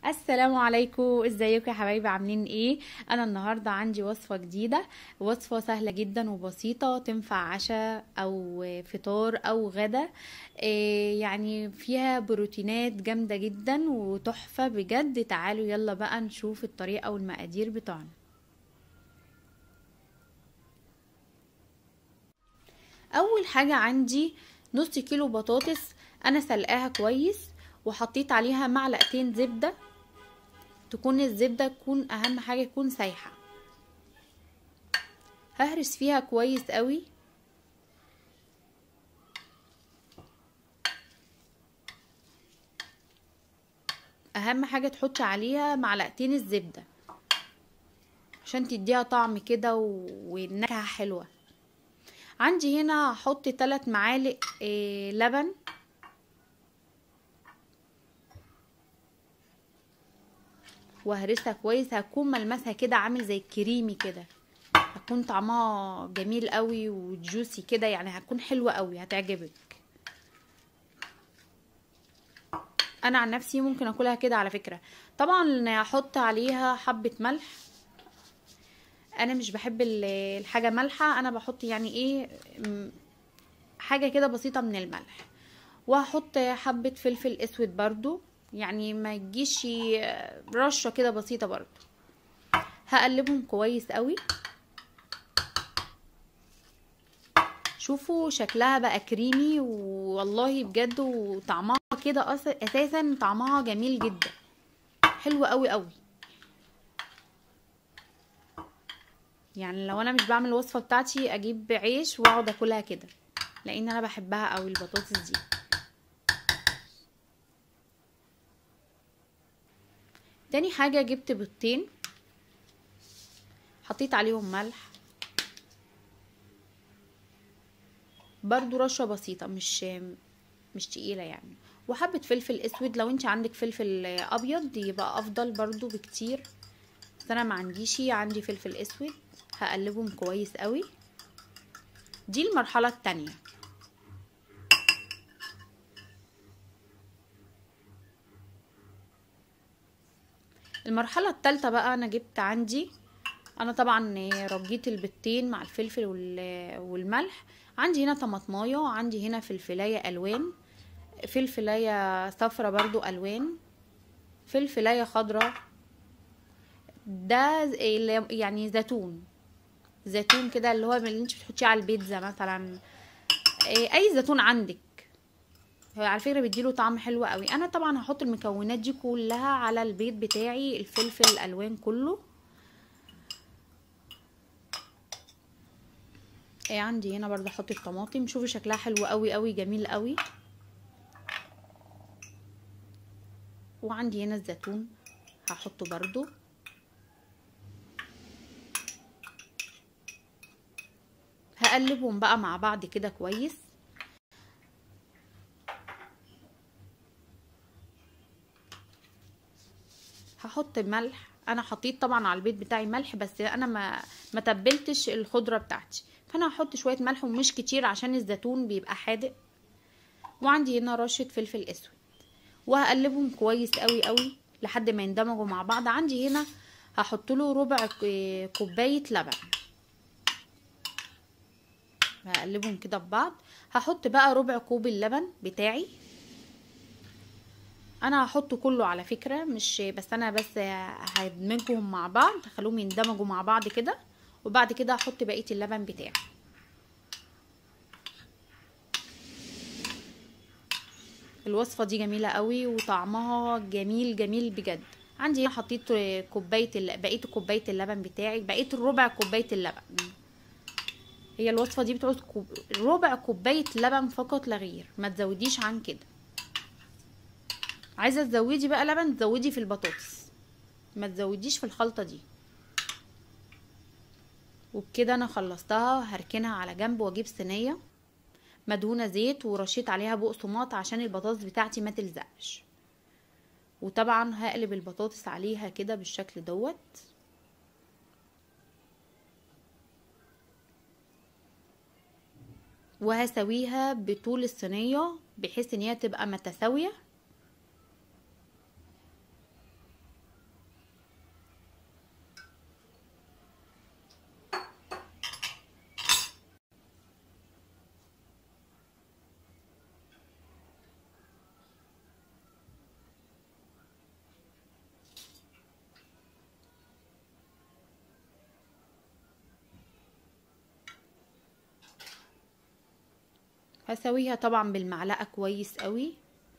السلام عليكم ازيكم يا حبايبي عاملين ايه انا النهارده عندي وصفه جديده وصفه سهله جدا وبسيطه تنفع عشاء او فطار او غدا إيه يعني فيها بروتينات جامده جدا وتحفه بجد تعالوا يلا بقى نشوف الطريقه والمقادير بتوعنا اول حاجه عندي نص كيلو بطاطس انا سلقاها كويس وحطيت عليها معلقتين زبده تكون الزبدة تكون اهم حاجة تكون سايحة ههرس فيها كويس قوي اهم حاجة تحطي عليها معلقتين الزبدة عشان تديها طعم كده والنكهة حلوة عندي هنا هحط 3 معالق إيه لبن وهرسها كويس هتكون ملمسها كده عامل زي الكريمي كده هتكون طعمها جميل قوي وجوسي كده يعني هتكون حلوة قوي هتعجبك انا عن نفسي ممكن اكلها كده على فكرة طبعا هحط عليها حبة ملح انا مش بحب الحاجة مالحة انا بحط يعني ايه حاجة كده بسيطة من الملح وهحط حبة فلفل اسود برضو يعني ما تجيش رشه كده بسيطه برضو هقلبهم كويس قوي شوفوا شكلها بقى كريمي والله بجد وطعمها كده اساسا طعمها جميل جدا حلو قوي قوي يعني لو انا مش بعمل الوصفه بتاعتي اجيب عيش واقعد اكلها كده لان انا بحبها قوي البطاطس دي تاني حاجة جبت بيضتين حطيت عليهم ملح برضو رشة بسيطة مش مش تقيلة يعني وحبة فلفل اسود لو انت عندك فلفل ابيض يبقى افضل برضو بكتير بس انا ما عنديش عندي فلفل اسود هقلبهم كويس قوي دي المرحلة التانية المرحله الثالثه بقى انا جبت عندي انا طبعا رجيت البيضتين مع الفلفل والملح عندي هنا طماطمايه وعندي هنا فلفلايه الوان فلفلايه صفرة برضو الوان فلفلايه خضراء ده يعني زيتون زيتون كده اللي هو اللي انت بتحطيه على البيتزا مثلا اي زيتون عندك على فكره بيديله طعم حلو قوي انا طبعا هحط المكونات دي كلها على البيض بتاعي الفلفل الالوان كله ايه عندي هنا برضه احط الطماطم شوفوا شكلها حلو قوي قوي جميل قوي وعندي هنا الزيتون هحطه برضه هقلبهم بقى مع بعض كده كويس هحط ملح انا حطيت طبعا على البيض بتاعي ملح بس انا ما ما تبلتش الخضره بتاعتي فانا هحط شويه ملح ومش كتير عشان الزيتون بيبقى حادق وعندي هنا رشه فلفل اسود وهقلبهم كويس قوي قوي لحد ما يندمجوا مع بعض عندي هنا هحط له ربع كوبايه لبن هقلبهم كده في بعض هحط بقى ربع كوب اللبن بتاعي انا هحطه كله على فكرة مش بس انا بس هدمجهم مع بعض هخليهم يندمجوا مع بعض كده وبعد كده هحط بقية اللبن بتاعي الوصفة دي جميلة قوي وطعمها جميل جميل بجد عندي هنا حطيت كوباية بقية كوباية اللبن بتاعي بقية الربع كوباية اللبن هي الوصفة دي بتعوز كوب... ربع كوباية لبن فقط لا غير ما تزوديش عن كده عايزه تزودي بقى لبن تزودي في البطاطس ما تزوديش في الخلطه دي وبكده انا خلصتها هركنها على جنب واجيب صينيه مدهونه زيت ورشيت عليها بقسماط عشان البطاطس بتاعتي ما تلزقش وطبعا هقلب البطاطس عليها كده بالشكل دوت وهسويها بطول الصينيه بحيث ان هي تبقى متساويه هسويها طبعا بالمعلقة كويس قوي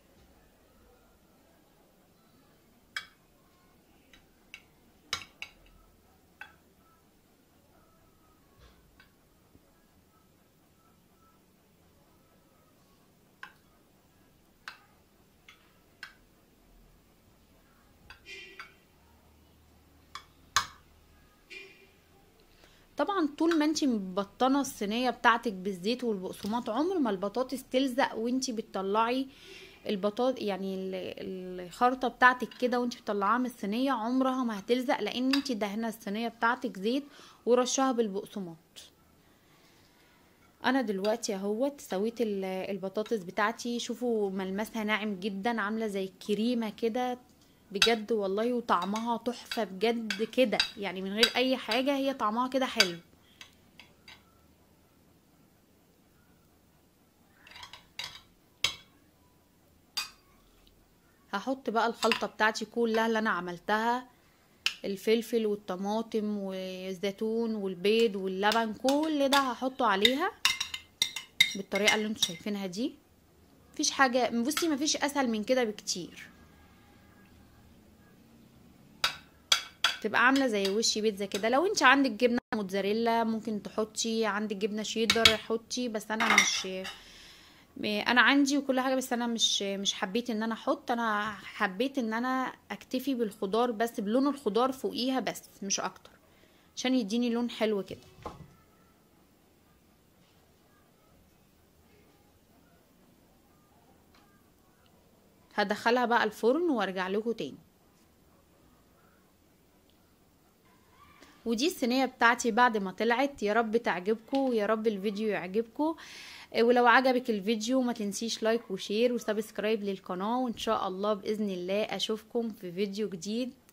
طبعا طول ما انت مبطنه الصينيه بتاعتك بالزيت والبقسماط عمر ما البطاطس تلزق وانت بتطلعي البطاط يعني ال- الخرطه بتاعتك كده وانت بتطلعاها من الصينيه عمرها ما هتلزق لان انت دهنه الصينيه بتاعتك زيت ورشاها بالبقسماط انا دلوقتي اهوت سويت ال- البطاطس بتاعتي شوفوا ملمسها ناعم جدا عامله زي الكريمه كده بجد والله وطعمها تحفه بجد كده يعني من غير اي حاجه هي طعمها كده حلو هحط بقى الخلطه بتاعتي كلها اللي انا عملتها الفلفل والطماطم والزيتون والبيض واللبن كل ده هحطه عليها بالطريقه اللي انتوا شايفينها دي مفيش حاجه بصي مفيش اسهل من كده بكتير تبقى عامله زي وش بيتزا كده لو انت عندك جبنه موتزاريلا ممكن تحطي عندك جبنه شيدر حطي بس انا مش انا عندي وكل حاجه بس انا مش مش حبيت ان انا احط انا حبيت ان انا اكتفي بالخضار بس بلون الخضار فوقيها بس مش اكتر عشان يديني لون حلو كده هدخلها بقى الفرن وارجع لكم تاني ودي الصينية بتاعتي بعد ما طلعت يا رب تعجبكم ويا رب الفيديو يعجبكم ولو عجبك الفيديو ما تنسيش لايك وشير وسبسكرايب للقناة وان شاء الله بإذن الله اشوفكم في فيديو جديد